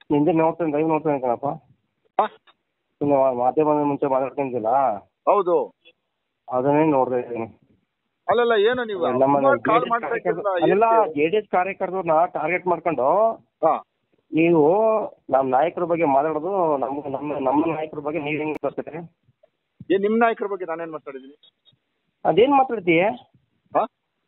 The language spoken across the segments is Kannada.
ಹಿಂದೆ ನೋಡ್ತೇನೆ ಲೈವ್ ನೋಡ್ತೇನೆ ಕಣಪ್ಪ ಹಾ? ಸುಮ್ಮನೆ ಮಾಧ್ಯಮದ ಮುಂಚೆ ಮಾತಾಡ್ಕೊಂತಿಲ್ಲ ಹೌದು ಅದನ್ನೇ ನೋಡ್ತಾ ಇದ್ದೀನಿ ಅಲ್ಲಲ್ಲ ಏನು ನೀವು ನಮ್ಮ ಸುಮಾರ್ ಕಾಲ್ JDS ಮಾಡ್ತಾ ಕಾರ್ಯಕರ್ತರು- ಇದ್ದೀರಲ್ಲ, ಅಲ್ಲೆಲ್ಲ ಏನ್- ಜೆ ಡಿ ಎಸ್ ಕಾರ್ಯಕರ್ತರನ್ನ ಟಾರ್ಗೆಟ್ ಮಾಡ್ಕೊಂಡು ಹಾ. ನೀವು ನಮ್ಮ ನಾಯಕರ ಬಗ್ಗೆ ಮಾತಾಡೋದು ನಮ್ಮ ನಮ್ಮ ನಮ್ಮ ನಾಯಕರ ಬಗ್ಗೆ ನೀವು ಹೆಂಗ್ ಬರ್ತೀರಿ ಏನ್ ನಿಮ್ ನಾಯಕರ ಬಗ್ಗೆ ನಾನೇನ್ ಮಾತಾಡಿದೀನಿ ಅದೇನ್ ಮಾತಾಡ್ತೀಯ ಹಾ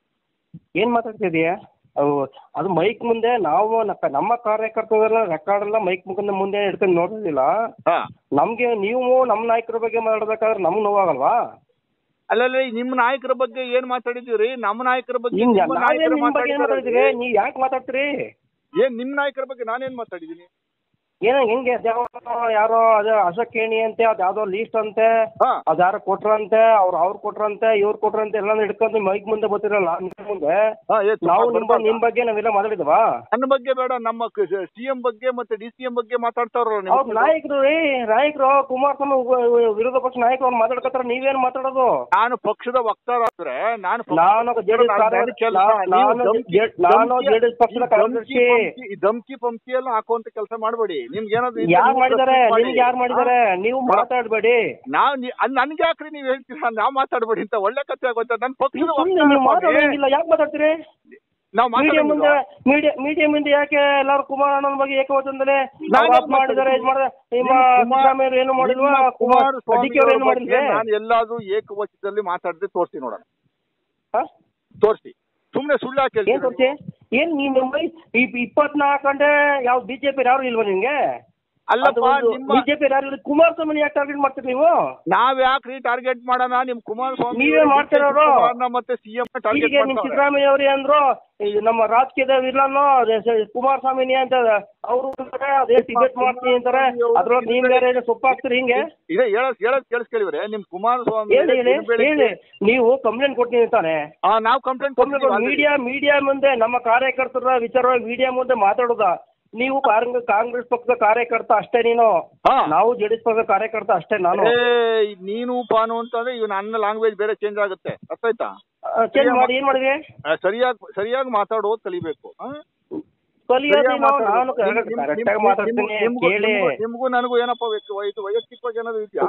ಏನ್ ಮಾತಾಡ್ತಿದೀಯ ಅವು ಅದು ಮೈಕ್ ಮುಂದೆ ನಾವು ನ- ನಮ್ಮ ಕಾರ್ಯಕರ್ತರೆಲ್ಲ ರೆಕಾರ್ಡ್ ಎಲ್ಲ ಮೈಕ್ ಮುಂದೆ ಮುಂದೆ ಇಡ್ಕೊಂಡು ನೋಡಿದಿಲ್ಲ ಹಾ ನಮ್ಗೆ ನೀವು ನಮ್ಮ ನಾಯಕರ ಬಗ್ಗೆ ಮಾತಾಡ್ಬೇಕಾದ್ರೆ ನಮ್ಗೆ ನೋವಾಗಲ್ವಾ ಅಲ್ಲಲ್ಲ ಈ ನಿಮ್ ನಾಯಕರ ಬಗ್ಗೆ ಏನ್ ಮಾತಾಡಿದೀರಿ ನಮ್ಮ ನಾಯಕರ ಬಗ್ಗೆ ಹಿಂಗ ನಿಮ್ಮ ನಾವೇನ್ ನಾಯಕರು ನಿಮ್ ಬಗ್ಗೆ ಏನ್ ಮಾತಾಡ್ತೀವಿ ಮಾತಾಡಿದಾರೆ. ನೀವ್ ಯಾಕೆ ಮಾತಾಡ್ತೀರಿ ಏನ್ ನಿಮ್ ನಾಯಕರ ಬಗ್ಗೆ ನಾನೇನ್ ಮಾತಾಡಿದೀನಿ ಏನೋ ಹೆಂಗೆ ಅದ್ಯಾವ ಯಾರೋ ಅದೇ ಅಶೋಕೇಣಿ ಅಂತೆ ಅದ್ ಯಾವ್ದೋ ಲೀಸ್ಟ್ ಅಂತೆ ಹಾ ಅದ್ಯಾರೋ ಕೊಟ್ರಂತೆ ಅವ್ರು ಅವ್ರು ಕೊಟ್ರಂತೆ ಇವ್ರು ಕೊಟ್ರಂತೆ ಎಲ್ಲ ಹಿಡ್ಕೊಂಡು ಮೈಕ್ ಮುಂದೆ ಬರ್ತಿರಲ್ಲ ನಿಮ್ ಮುಂದೆ ಹಾ, ಏ, ತುಂಬಾ ನಾವು ನಿಮ್ ಬರ್ಬಾರ್ದಾ? ನಿಮ್ ಬಗ್ಗೆ ನಾವೆಲ್ಲ ಮಾತಾಡಿದ್ವಾ ನನ್ನ ಬಗ್ಗೆ ಬೇಡ ನಮ್ಮ ಸಿಎಂ ಬಗ್ಗೆ ಮತ್ತೆ ಡಿ ಸಿ ಎಂ ಬಗ್ಗೆ ಮಾತಾಡ್ತಾರಲ್ಲ ಅವ್ರ ನೀವು ನಾಯಕರು ರೀ ನಾಯಕರು ಕುಮಾರಸ್ವಾಮಿ ಉ- ಉ- ವಿರೋಧ ಪಕ್ಷ ನಾಯಕರು ಅವ್ರು ಮಾತಾಡ್ಕತ್ತಾರ ನೀವೇನ್ ಮಾತಾಡೋದು ನಾನು ಪಕ್ಷದ ವಕ್ತಾರ ಆದ್ರೆ ನಾನು ಪಕ್ಷದ ನಾನು ವಕ್ತಾರ, JDS ನಾನು ಕಾರ್ಯ- ನನ್ನ ಕೆಲ್ಸ. ನಾ- ನೀವು ನಾನು ಧಮ್ಕಿ- ಜೆ- ನಾನು ಧಮ್ಕಿ- JDS ಪಕ್ಷದ ಈ ಧಮ್ಕಿ ಕಾರ್ಯದರ್ಶಿ. ಪಂಕ್ತಿ- ಈ ಧಮ್ಕಿ ಪಂಕ್ತಿ ಎಲ್ಲ ಹಾಕುವಂತ ಕೆಲಸ ಮಾಡಬೇಡಿ ನಿಮ್ಗೆ ಏನಾದ್ರು ಯಾರು ಮಾಡಿದಾರೆ ನಿಮ್ಗೆ ಯಾರು ಮಾಡಿದಾರೆ ನೀವು ಮಾತಾಡ್ಬೇಡಿ ನಾವ್ ನನ್ಗೆ ಯಾಕ್ರಿ ನೀವ್ ಹೇಳ್ತೀರಾ ನಾವ್ ಮಾತಾಡ್ಬೇಡಿ ಅಂತ ಒಳ್ಳೆ ಕಥೆ ಆಗೋಯ್ತಾ ನನ್ನ ಪಕ್ಷದ ನೀವು ಸುಮ್ನೆ ನೀವು ಮಾತಾಡೋಂಗಿಲ್ಲ ಯಾಕೆ ಮಾತಾಡ್ತೀರಿ ನಾವು ಮೀಡಿಯಾ ಮುಂದೆ ಮಾತಾಡೋದು ಮೀಡಿಯಾ ಮೀಡಿಯಾ ಮುಂದೆ ಯಾಕೆ ಎಲ್ಲಾರು ಕುಮಾರ್ ಅಣ್ಣನ ಬಗ್ಗೆ ಏಕವಚನದಲ್ಲಿ ನಾನು ಅವ್ರು ಅದ್ ಮಾಡಿದಾರೆ ಇದು ಮಾಡಿದಾರೆ ನಿಮ್ಮ ಸಿದ್ದರಾಮಯ್ಯ ಏನು ಮಾಡಿಲ್ವಾ ಕುಮಾರ್ ಡಿಕೆ ಅವ್ರು ಏನು ಮಾಡಿಲ್ವೇ ನಾನು ಎಲ್ಲಾದ್ರೂ ಏಕವಚನದಲ್ಲಿ ಮಾತಾಡದೆ ತೋರಿಸಿ ನೋಡೋಣ ಹಾ? ತೋರಿಸಿ ಸುಮ್ನೆ ಸುಳ್ಳು ಯಾಕೆ ಏನ್ ಹೇಳ್ತೀರಾ ತೋರ್ಸಿ ಏನ್ ನೀನ್ ಇಪ್ಪತ್ನಾಲ್ಕು ಗಂಟೆ ಯಾವ ಬಿಜೆಪಿ ಯಾರು ಇಲ್ವಾ ನಿಮ್ಗೆ ಅಲ್ಲಪ್ಪ ನಿಮ್ಮ ಬಿಜೆಪಿ ಯಾರು ಇಲ್ಲ ಕುಮಾರಸ್ವಾಮಿ ಯಾಕೆ ಟಾರ್ಗೆಟ್ ಮಾಡ್ತೀರಿ ನೀವು ನಾವ್ ಯಾಕ್ರಿ ಟಾರ್ಗೆಟ್ ಮಾಡೋಣ ನಿಮ್ ಕುಮಾರಸ್ವಾಮಿ ನೀವೇ ಮಾಡ್ತಿರೋರು. ಕುಮಾರ್ನ ಮತ್ತೆ ಸಿಎಂ ಟಾರ್ಗೆಟ್ ಹೀಗೆ ನಿಮ್ ಸಿದ್ದರಾಮಯ್ಯ ಅವ್ರಿ ಅಂದ್ರು ಈ ನಮ್ಮ ರಾಜಕೀಯದ ವಿಲನ್ನು ಕುಮಾರಸ್ವಾಮಿನಿ ಅಂತ ಅವರು ಅದೇ ಡಿಬೇಟ್ ಮಾಡ್ತೀನಿ ಅಂತಾರೆ ಅದ್ರೊಳಗೆ ನೀವ್ ಬೇರೆ ಏನೋ ಸೊಪ್ಪು ಹಾಕ್ತೀರಿ ಹಿಂಗೆ ಇದೆ ಹೇಳದ್ ಹೇಳದ್ ಕೇಳಿಸ್ಕೇಳಿವ್ರೆ ನಿಮ್ ಕುಮಾರಸ್ವಾಮಿ ಹೇಳಿ ಹೇಳಿ ಬೆಳಿಗ್ಗೆ- ಹೇಳಿ ನೀವು ಕಂಪ್ಲೇಂಟ್ ಕೊಡ್ತೀನಿ ತಾನೆ ಆ, ನಾವ್ ಕಂಪ್ಲೇಂಟ್ ಕೊಡ್ತೀವಿ ಮೀಡಿಯಾ ಮೀಡಿಯಾ ಮುಂದೆ ನಮ್ಮ ಕಾರ್ಯಕರ್ತರ ವಿಚಾರವಾಗಿ ಮೀಡಿಯಾ ಮುಂದೆ ಮಾತಾಡೋದ ನೀವು ಕಾಂಗ್ರೆಸ್ ಕಾಂಗ್ರೆಸ್ ಪಕ್ಷದ ಕಾರ್ಯಕರ್ತ ಅಷ್ಟೇ ನೀನು ಹಾ. ನಾವು ಜೆಡಿಎಸ್ ಪಕ್ಷದ ಕಾರ್ಯಕರ್ತ ಅಷ್ಟೇ ನಾನು ಏ, ನೀನು ಪಾನು ಅಂತಂದ್ರೆ ಇವ್ ನನ್ನ ಲ್ಯಾಂಗ್ವೇಜ್ ಬೇರೆ ಚೇಂಜ್ ಆಗುತ್ತೆ ಅರ್ಥ ಆಯ್ತಾ ಚೇಂಜ್ ಮಾಡಿ ಏನ್ ಮಾಡಿದ್ವಿ ಆ, ಸರಿಯಾಗಿ ಸರಿಯಾಗಿ ಮಾತಾಡೋದು ಕಲಿಬೇಕು ಆ? ಕಲಿಯೋದು ಸರಿಯಾಗಿ ನಾವು ಮಾತಾಡು. ನಾನು ನಿಮ್- ನಿಮ್- ಕರೆಕ್ಟ್ ನಿಮ್- ಆಗಿ ಮಾತಾಡ್ತೀನಿ ನಿಮ್ಗೂ- ನಿಮ್ಗೂ- ಕೇಳಿ ನಿಮ್ಗೂ- ನಿಮ್ಗೂ ನನಗೂ ಏನಪ್ಪ ವ್ಯಕ್ತಿ- ಇದು ವೈಯಕ್ತಿಕವಾಗಿ ಏನಾದ್ರು ಇದೆಯಾ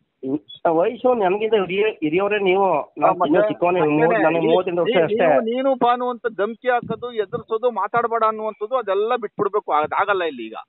ವಯಸ್ಸು ನನ್ಗಿಂತ ಹಿರಿಯ ಹಿರಿಯವರೇ ನೀವು ನಾನು ಮತ್ತೆ? ಇನ್ನೂ ಚಿಕ್ಕವನೇ ಮೂವತ್ತು ನನಗೆ ಮೂವತ್ತೆಂಟು ವರ್ಷ ನೀ- ಅಷ್ಟೇ ನೀನು- ನೀನು ಪಾನು ಅಂತ ಧಮ್ಕಿ ಹಾಕೋದು ಎದುರಿಸೋದು ಮಾತಾಡಬೇಡ ಅನ್ನುವಂಥದ್ದು ಅದೆಲ್ಲ ಬಿಟ್ಬಿಡ್ಬೇಕು ಅದಾಗಲ್ಲ ಇಲ್ಲಿ ಈಗ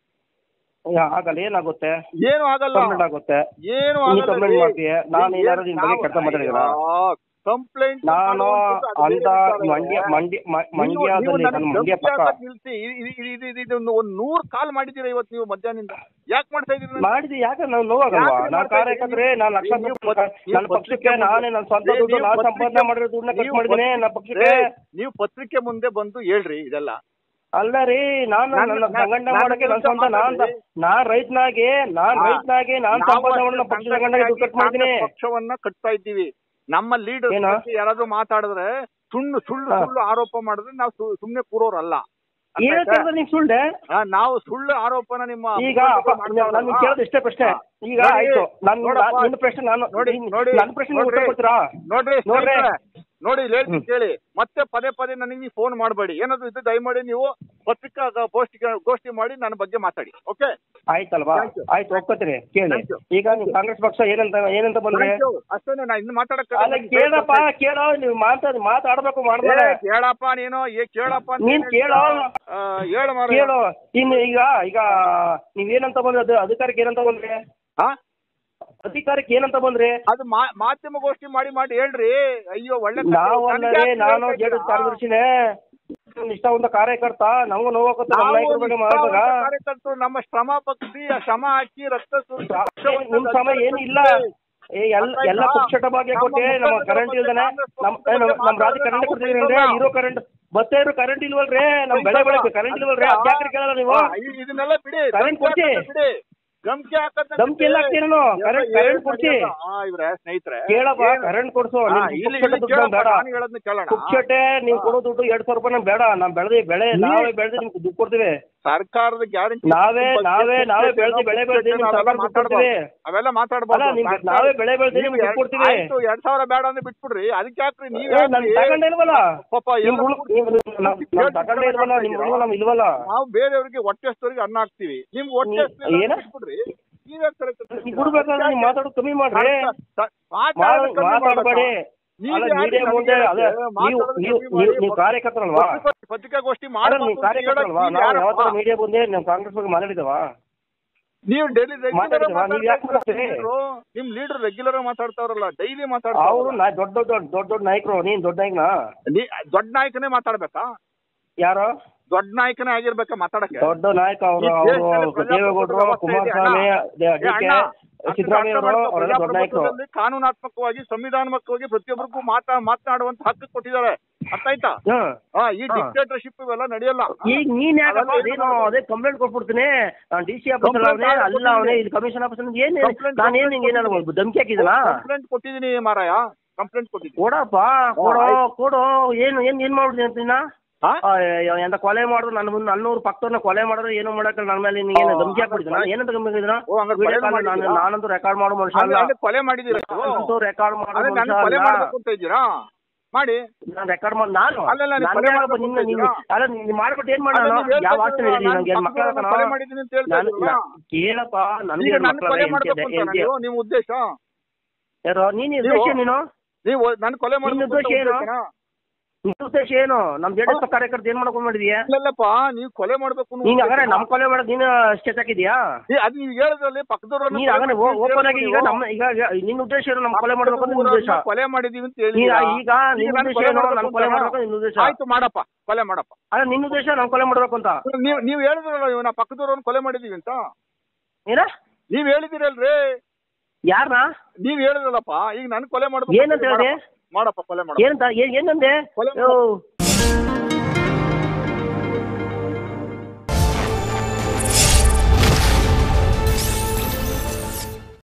ಯಾ, ಆಗಲ್ಲ ಏನಾಗುತ್ತೆ ಏನು ಆಗಲ್ಲ ಕಂಪ್ಲೇಂಟ್ ಆಗುತ್ತೆ ಏನು ನೀ ಆಗಲ್ಲ ಕಂಪ್ಲೇಂಟ್ ಮಾಡ್ತೀಯ ನಾನು ಏನಾದ್ರು ನಿನ್ ಬಗ್ಗೆ ಕೆಟ್ಟ ಮಾತಾಡಿದ್ರ ಕಂಪ್ಲೇಂಟ್ ನಾನು ಅಂತ ಮಂಡ್ಯ ಮಂಡ್ಯ ಮ- ಮಂಡ್ಯದಲ್ಲಿ ನಾನು ಮಂಡ್ಯ ಪಕ್ಕ ನಿಲ್ಸಿ ಒಂದು ಒಂದ್ ನೂರ್ ಕಾಲ್ ಮಾಡಿದೀರ ಇವತ್ತು ನೀವು ಮಧ್ಯಾಹ್ನದಿಂದ ಯಾಕೆ ಮಾಡ್ತಾ ಇದೀರಿ ನನಗೆ? ಮಾಡಿದ್ವಿ ಯಾಕೆ ನಾವು ನೋವಾಗಲ್ವಾ ಯಾಕ್ರಿ ನಾನು ಮಾಡ್ತಾ ಕಾರ್ಯಕರ್ತರೆ ಇದ್ದೀರಿ? ನಾನು ಲಕ್ಷ ನೀವು ದುಡ್ಡು ಪತ್- ನೀವು ನನ್ನ ಪಕ್ಷಕ್ಕೆ ಪತ್ರಿಕೆ ನಾನೇ ನನ್ನ ಸ್ವಂತ ಮುಂದೆ- ದುಡ್ಡು ನೀವು ನಾನು ಪತ್ರಿಕೆ- ಸಂಪಾದನೆ ಮಾಡಿರೋ ದುಡ್ಡನ್ನ ಖರ್ಚು ನೀವು ಮಾಡಿದ್ದೀನಿ ಪತ್ರಿಕೆ- ನನ್ನ ಪಕ್ಷಕ್ಕೆ ಏ, ನೀವು ಪತ್ರಿಕೆ ಮುಂದೆ ಬಂದು ಹೇಳ್ರಿ ಇದೆಲ್ಲ ಅಲ್ಲ ರೀ ನಾನು ನನ್ನ- ನನ್ನ ನನ್ನ- ಸಂಘಟನೆ ನನ್ನ ಮಾಡಕ್ಕೆ ನನ್ನ ಸ್ವಂತ ಕೆಲಸ ನಾನ್ ಮಾಡಿ. ನಾನ್ ರೈತನಾಗಿ ನಾನ್ ಹಾ. ರೈತನಾಗಿ ನಾನ್ ನಾವು ಸಂಪಾದನೆ ಅಷ್ಟೇ ಮಾಡಿ ನನ್ನ ಪಕ್ಷದ ಸಂಘಟನೆಯಾಗಿ ಸಂಘಟನೆಗೆ ದುಡ್ಡು ಖರ್ಚು ಮಾಡಿದ್ದೀನಿ ಕಾಂಗ್ರೆಸ್ ಪಕ್ಷವನ್ನ ಕಟ್ತಾ ಇದ್ದೀವಿ ನಮ್ಮ ಲೀಡರ್ ಏನು? ಯಾರಾದ್ರೂ ಮಾತಾಡಿದ್ರೆ ಸುಳ್ಳು ಸುಳ್ಳು ಹಾ. ಸುಳ್ಳು ಆರೋಪ ಮಾಡಿದ್ರೆ ನಾವು ಸು- ಸುಮ್ನೆ ಕೂರೋರಲ್ಲ ಅರ್ಥ ಏನ್ ಆಯ್ತಾ? ಹೇಳ್ತಾ ನೀವ್ ಸುಳ್ಳೆ ಆ, ನಾವು ಸುಳ್ಳು ಆರೋಪನ ನಿಮ್ಮ ಈಗ ಅಪ್ಪ, ನಾನು ನಿಮ್ಗೆ ಕೇಳೋದು ಇಷ್ಟೇ ಪ್ರಶ್ನೆ ಹಾ. ಈಗ ನೋಡಿ, ಆಯ್ತು ನಾನು ನೋಡಪ್ಪ, ನಿನ್ನ ಪ್ರಶ್ನೆ ನಾನು ನೋಡಿ, ನಿನ್- ನೋಡಿ, ನನ್ನ ಪ್ರಶ್ನೆ ನೀವು ಉತ್ತರ ನೋಡ್ರಿ. ಕೊಡ್ತೀರಾ ನೋಡ್ರಿ ನೋಡ್ರಿ. ಸ್ನೇಹಿತರೆ, ನೋಡಿ ಇಲ್ಲಿ ಹೇಳ್ತೀನಿ ಹ್ಮ್. ಕೇಳಿ ಮತ್ತೆ ಪದೇ ಪದೇ ನನಗೆ ನೀವು ಫೋನ್ ಮಾಡಬೇಡಿ ಏನಾದ್ರು ಇದು ದಯಮಾಡಿ ನೀವು ಪತ್ರಿಕಾ ಗೋಷ್ಠಿ ಗೋಷ್ಠಿ ಮಾಡಿ ನನ್ನ ಬಗ್ಗೆ ಮಾತಾಡಿ ಓಕೆ ಆಯ್ತಲ್ವಾ Thank you. ಆಯ್ತು ಒಪ್ಕೋತೀನಿ ಕೇಳಿ Thank you. ಈಗ ನೀವು ಕಾಂಗ್ರೆಸ್ ಪಕ್ಷ ಏನಂತ ಏನಂತ ಬಂದ್ರೆ ಅಷ್ಟೇ ನಾ ಇನ್ನು ಮಾತಾಡಕ್ಕೆ ಅಲ್ಲ ಕೇಳಪ್ಪ ಕೇಳೋ ನೀವು ಮಾತಾಡ್ ಮಾತಾಡ್ಬೇಕು ಮಾಡಿದ್ರೆ ಏ, ಕೇಳಪ್ಪ ನೀನು ಏ ಕೇಳಪ್ಪ ಅಂತ ನೀನ್ ಏನ್ ಕೇಳೋ. ಆ, ಹೇಳು ಮಾರ್ರೆ. ಕೇಳು ಇನ್ನು ಈಗ ಈಗ ನೀವೇನಂತ ಬಂದ್ರೆ ಅದು ಅಧಿಕಾರಕ್ಕೆ ಏನಂತ ಬಂದ್ರೆ ಹಾ? ಅಧಿಕಾರಕ್ಕೆ ಏನಂತ ಬಂದ್ರೆ ಅದು ಮಾ- ಮಾಧ್ಯಮ ಗೋಷ್ಠಿ ಮಾಡಿ ಮಾಡಿ ಹೇಳ್ರಿ ಅಯ್ಯೋ ಒಳ್ಳೆ ಕಥೆ. ನಾವು ನನ್ಗೆ ಅಲ್ಲದೆ ಯಾಕೆ ನಾನು ಹೇಳ್ತಾ ಜೆಡಿಎಸ್ ಇದ್ದೀರಾ? ಕಾರ್ಯದರ್ಶಿನೇ ನಿಷ್ಠಾವಂತ ಕಾರ್ಯಕರ್ತ ನಮಗೂ ನೋವಾಗುತ್ತೆ ನಮ್ಮ ನಾವು ನಾಯಕರ ಬಗ್ಗೆ ನಿಷ್ಠಾವಂತ ಮಾಡಿದಾಗ ಕಾರ್ಯಕರ್ತರು ನಮ್ಮ ಶ್ರಮ ಪಕ್ಷಿ ಆ ಶ್ರಮ ಹಾಕಿ ರಕ್ತ ಸುರಿಸಿ ನಿಮ್ ಸಮಯ ಏನು ಇಲ್ಲ ಏ ಎಲ್ಲ ಎಲ್ಲ ಪುಕ್ಷಟ ಭಾಗ್ಯ ಕೊಟ್ಟೆ ನಮ್ಮ ಕರೆಂಟ್ ಇಲ್ದಾನೆ ನಮ್ ಏ, ನಮ್ ನಮ್ ರಾಜ್ಯ ಕರೆಂಟ್ ಕೊಡ್ತಿದೀನಿ ಅಂದ್ರೆ ಇರೋ ಕರೆಂಟ್ ಬಸ್ಸೇ ಇರೋ ಕರೆಂಟ್ ಇಲ್ವಲ್ರಿ ನಮ್ ಬೆಳೆ ಬೆಳಗ್ಗೆ ಕರೆಂಟ್ ಇಲ್ವಲ್ರಿ ಅದ್ಯಾಕ್ರಿ ಕೇಳಲ್ಲ ನೀವು ಹಾ, ಇ- ಇದನ್ನೆಲ್ಲ ಬಿಡಿ ಕರೆಂಟ್ ಧಮ್ಕಿ ಕೊಡ್ಸಿ. ಹಾಕೋದು ಬಿಡಿ ಧಮ್ಕಿ ಹಾಕೋದು ಧಮ್ಕಿ ಎಲ್ಲ ಹಾಕ್ತೀನಿ ನಾನು. ಕರೆಂಟ್- ಕರೆಂಟ್ ಕೊಡ್ಸಿ. ಹಾ ಇವ್ರೆ ಸ್ನೇಹಿತರೆ ಕೇಳಪ್ಪ ಏನು? ಕರೆಂಟ್ ಕೊಡ್ಸು ಹಾ, ನಿಮ್ ಇಲ್ಲಿ ಪುಕ್ಷಟ ಇಲ್ಲಿ ದುಡ್ಡು ಕೇಳಪ್ಪ, ಬೇಡ ನಾನು ಹೇಳೋದ್ನ ಕೇಳೋಣ ಪುಕ್ಷಟೆ ನೀವು ಕೊಡೋ ದುಡ್ಡು ಎರಡ್ ಸಾವಿರ ರೂಪಾಯಿ ನಮ್ಗೆ ಬೇಡ ನಾವ್ ಬೆಳೆದಿ ಬೆಳೆ ನಾವೇ ಬೆಳೆದಿ ನಿಮ್ಗೆ ದುಡ್ಡು ಕೊಡ್ತೀವಿ ಸರ್ಕಾರದ ಗ್ಯಾರಂಟಿ ನಾವೇ ನಾವೇ ನಾವೇ ಬೆಳೆದು ಬೆಳೆ ಬೆಳೆದು ನಿಮ್ ಸರ್ಕಾರ ದುಡ್ಡು ಕೊಡ್ತೀವಿ ಅವೆಲ್ಲ ಅಲ್ಲ ಮಾತಾಡ್ಬೋದು ನಿಮ್ ನಾವೇ ಬೆಳೆ ಬೆಳೆದು ನೀವು ನಿಮ್ಗೆ ದುಡ್ಡು ಎರಡ್- ಕೊಡ್ತೀವಿ ಆಯ್ತು ಎರಡ್ ಸಾವಿರ ಬೇಡ ಅಂದ್ರೆ ಬಿಟ್ಬಿಡ್ರಿ ಅದಕ್ಕೆ ಯಾಕ್ರಿ ನೀವ್ ಏ, ನಾನ್ ತಗೊಂಡೇ ಇಲ್ವಲ್ಲ ಪಾಪ ನಿಮ್ ಎಲ್ಲ ಹುಳು- ನೀವು- ನಾವ್ ನಾವ್ ತಗೊಂಡೇ ಇಲ್ವಲ್ಲ ನಿಮ್ ಹುಡುಗ ನಮ್ ಇಲ್ವಲ್ಲ ನಾವು ಬೇರೆಯವ್ರಿಗೆ ಹೊಟ್ಟೆ ಹಸ್ತವ್ರಿಗೆ ಅನ್ನ ಹಾಕ್ತಿವಿ ನಿಮ್ಗೆ ಹೊಟ್ಟೆ ನೀ- ಹಸ್ತಿಲ್ಲ ಏನ? ಬಿಟ್ಬಿಡ್ರಿ ನೀವ್ಯಾಕ್ ತಲೆ ಕೆಡ್ಸ್ಕೊತೀರಾ? ನೀವು ಬಿಡ್ಬೇಕಾದ್ರೆ ನೀವು ಮಾತಾಡೋದು ಕಮ್ಮಿ ಮಾಡ್ರಿ ಸ- ಮಾತಾಡೋದು ಕಮ್ಮಿ ಮಾತಾಡಬೇಡಿ ಮಾಡ್ಬೇಕಾ? ನೀವ್ ಅಲ್ಲ ಯಾಕೆ ಮೀಡಿಯಾ ನನಗೆ ಮುಂದೆ ಅದೇ ಹೇಳ್ತೀರಾ? ನೀವು ಮಾತಾಡೋದು ನೀವು ಕಮ್ಮಿ ನೀವು ಮಾಡಿ, ನೀವು ಕಾರ್ಯಕರ್ತರಲ್ವಾ ಪತ್ರಿಕಾ- ಪತ್ರಿಕಾಗೋಷ್ಠಿ ಅಲ್ಲ ಮಾಡ್ಬೇಕು ನೀವು ಅಂತ ಕಾರ್ಯಕರ್ತರಲ್ವಾ ಹೇಳಕ್ ನಾವು ನೀವ್ ಯಾವತ್ತಾರ ಯಾರಪ್ಪ? ಮೀಡಿಯಾ ಬಂದೆ ನಾವು ಕಾಂಗ್ರೆಸ್ ಬಗ್ಗೆ ಮಾತಾಡಿದವಾ ನೀವು ಡೈಲಿ ಮಾತಾಡಿದ್ವಾ? ನೀವ್ ಯಾಕ್ ಮಾತಾಡ್ತೀರಿ? ನಿಮ್ ಲೀಡರ್ ರೆಗ್ಯುಲರ್ ಮಾತಾಡ್ತಾವ್ರಲ್ಲ ಡೈಲಿ ಅವರು ಮಾತಾಡ್ತಾವ್ರಲ್ಲ ನಾ ದೊಡ್ಡ ದೊಡ್ಡ ದೊಡ್ಡ ದೊಡ್ಡ ನಾಯಕರು ನೀನ್ ದೊಡ್ಡ ನಾಯಕನ ನೀ- ದೊಡ್ಡ ನಾಯಕನೇ ಮಾತಾಡ್ಬೇಕಾ ಯಾರು ದೊಡ್ಡ ನಾಯಕನೇ ಆಗಿರ್ಬೇಕಾ ಮಾತಾಡಕ್ಕೆ ದೊಡ್ಡ ನಾಯಕ ಅವರು ಈ ದೇಶದಲ್ಲಿ ಅವರು ಪ್ರಜಾಪ್ರಭುತ್ವ ದೇವೇಗೌಡರು ವ್ಯವಸ್ಥೆ ಇದೆ, ಕುಮಾರಸ್ವಾಮಿ ಡಿ ಏ ಕೆ ಅಣ್ಣ, ಸಿದ್ದರಾಮಯ್ಯ ಅವರು ಅರ್ಥ ಅವರೆಲ್ಲ ದೊಡ್ಡ ನಾಯಕರು ಪ್ರಜಾಪ್ರಭುತ್ವದಲ್ಲಿ ಕಾನೂನಾತ್ಮಕವಾಗಿ ಸಂವಿಧಾನಾತ್ಮಕವಾಗಿ ಪ್ರತಿಯೊಬ್ಬರಿಗೂ ಮಾತಾ ಮಾತನಾಡುವಂತ ಹಕ್ಕು ಕೊಟ್ಟಿದ್ದಾರೆ ಅರ್ಥ ಆಯ್ತಾ ಹ್ಮ್ ಹಾ ಈ ಹಾ. ಡಿಕ್ಟೇಟರ್ಶಿಪ್ ಇವೆಲ್ಲ ನಡೆಯಲ್ಲ ಈಗ ನೀನ್ ಯಾಕಪ್ಪ ಅವೆಲ್ಲ ನೀನು ಅದೇ ಕಂಪ್ಲೇಂಟ್ ಕೊಟ್ಬಿಡ್ತೀನಿ ನಾನು ಡಿ ಸಿ ಆಫೀಸರ್ Complaint ಅವನೇ ಅಲ್ಲ ಕೊಟ್ಟಿದ್ದೀನಿ. ಅವನೇ ಇದು ಕಮಿಷನ್ ಆಫೀಸರ್ ಏನ್ Complaint ನಾನು ಏನ್ ನಿಂಗೆ ಏನಾದ್ರು ಕೊಟ್ಟಿದ್ದೀನಿ. ಧಮಕಿ ಹಾಕಿದನಾ ಕಂಪ್ಲೇಂಟ್ ಕೊಟ್ಟಿದ್ದೀನಿ ಮಾರಾಯ ಕಂಪ್ಲೇಂಟ್ ಕೊಟ್ಟಿದ್ದೀನಿ ಕೊಡಪ್ಪ ಕೊಡು ಆಯ್ತು. ಕೊಡು ಏನು ಏನ್ ಏನ್ ಮಾಡ್ಬಿಡ್ತೀನಿ ಅಂತೀನ ಹಾ? ಎಂತ ಕೊಲೆ ಮಾಡಿದ್ರು ನನ್ನ ಮುಂದೆ ನನ್ನೂರು ಪಕ್ಕದವ್ರನ್ನ ಕೊಲೆ ಮಾಡಿದ್ರೆ ಏನು ಮಾಡಕ್ಕಲ್ಲ ನನ್ನ ಮೇಲೆ ನಿಂಗೆ ಆ, ಧಮಕಿ ಹಾಕ್ಬಿಡಿದ್ನ ಏನಂತ ಧಮಕಿ ಹಾಕಿದ್ನ ಓ, ಹಂಗಾರೆ ವಿಡಿಯೋ ಕೊಲೆ ಕಾಲ್ ನಾನು ಮಾಡಿದ್ದೀರಾ? ನಾನಂತೂ ರೆಕಾರ್ಡ್ ಮಾಡೋ ಮನುಷ್ಯ ಅಂದ್ರೆ ಅಲ್ಲ ಅಂದ್ರೆ ಕೊಲೆ ಮಾಡಿದ್ದೀರಾ ನೀವು? ನಾನಂತೂ ರೆಕಾರ್ಡ್ ಮಾಡೋ ಅದೇ ನಾನು ಮನುಷ್ಯ ಕೊಲೆ ಅಲ್ಲ ಮಾಡ್ಬೇಕು ಅಂತ ಇದ್ದೀರಾ ಮಾಡಿ ನಾನು ರೆಕಾರ್ಡ್ ಮಾಡಿ ನಾನು ಅಲ್ಲಲ್ಲ, ನೀವು ನಾನು ಕೊಲೆ ಯಾಕಪ್ಪ ಮಾಡ್ಬೇಕು ನಿನ್ನ ಅಂತ ನೀನು ಇದ್ದೀರಾ? ಅಲ್ಲ ನೀನು ಮಾಡ್ಬಿಟ್ಟು ಏನ್ ಅಲ್ಲ, ಮಾಡೋಣ ನೀವು ಹೇಳ್ತಾ ಯಾವ ಆಸ್ತಿ ಇದ್ದೀರಾ, ಇದೆ ನಾನು ನಂಗೆ ಮಕ್ಕಳ ಪಕ್ಕದವ್ರನ್ನ ಕೊಲೆ ಮಾಡಿದ್ದೀನಿ ಅಂತ ಹೇಳ್ತಾ ನಾನು ಇದ್ದೀರಾ? ಕೇಳಪ್ಪ ನನಗೆ ಈಗ ಎರಡು ನಾನು ಕೊಲೆ ಮಕ್ಕಳ ಮಾಡ್ಬೇಕು ಅಂತ ಹೆಂಡತಿ ನೀವು ನಿಮ್ಮ ಉದ್ದೇಶ ಯಾರೋ ನೀನು ನೀವು- ಉದ್ದೇಶ ನೀನು ನೀವು ನಾನು ಕೊಲೆ ನಿನ್ನ ಮಾಡ್ಬೇಕು ಉದ್ದೇಶ ಏನು? ಅಂತ ನಿನ್ನ ಉದ್ದೇಶ ಏನು ನಮ್ ಜೆ ಡಿ ಎಸ್ ಕಾರ್ಯಕರ್ತ ಏನ್ ಮಾಡ್ಕೊಂಡ್ ಮಾಡಿದ್ಯಾ ಇಲ್ಲಲ್ಲಪ್ಪ ನೀವು ಕೊಲೆ ಮಾಡ್ಬೇಕು ಅನ್ನೋ ನೀನ್ ಉದ್ದೇಶ. ಹಾಗಾದ್ರೆ ನಮ್ ಕೊಲೆ ಮಾಡೋದು ನೀನು ಸ್ಕೆಚ್ ಹಾಕಿದ್ಯಾ ಏ, ಅದು ನೀವು ಹೇಳಿದ್ರಲ್ಲಿ ಪಕ್ಕದವ್ರನ್ನ ನೀನ್ ಹಾಗಾದ್ರೆ ಓಪನ್ ಆಗಿ ಈಗ ನಮ್ಮ ಈಗ ಈಗ ನಿನ್ನ ಉದ್ದೇಶ ಏನು ನಮ್ ಕೊಲೆ ಮಾಡ್ಬೇಕು ಅಂತ ನಿನ್ನ ಉದ್ದೇಶ ಕೊಲೆ ಮಾಡಿದೀವಿ ಅಂತ ಹೇಳಿ ನೀನ್ ಈಗ ನಿನ್ನ ಉದ್ದೇಶ ಏನು ನಮ್ ಕೊಲೆ ಮಾಡ್ಬೇಕು ಅಂತ ನಿನ್ನ ಉದ್ದೇಶ ಆಯ್ತು ಮಾಡಪ್ಪ ಕೊಲೆ ಮಾಡಪ್ಪ ಅಲ್ಲ ನಿನ್ನ ಉದ್ದೇಶ ನಮ್ ಕೊಲೆ ಮಾಡ್ಬೇಕು ಅಂತ ನೀವು ನೀವು ಹೇಳಿದ್ರಲ್ಲ ಇವ್ನ ಪಕ್ಕದವ್ರನ್ನ ಕೊಲೆ ಮಾಡಿದೀವಿ ಅಂತ ಏನ ನೀವ್ ಹೇಳಿದಿರಲ್ರಿ ಯಾರನ್ನ ನೀವ್ ಹೇಳಿದ್ರಲ್ಲಪ್ಪ ಈಗ ನನ್ ಕೊಲೆ ಮಾಡ್ಬೇಕು ಏನಂತ ಅಂತ ಹೇಳ್ದೆ? ಮಾಡಪ್ಪ. ಮಾಡಪ್ಪ ಕೊಲೆ ಮಾಡ ಏನಂತ ಏನ್- ಏನಂದೆ ಕೊಲೆ ಓ,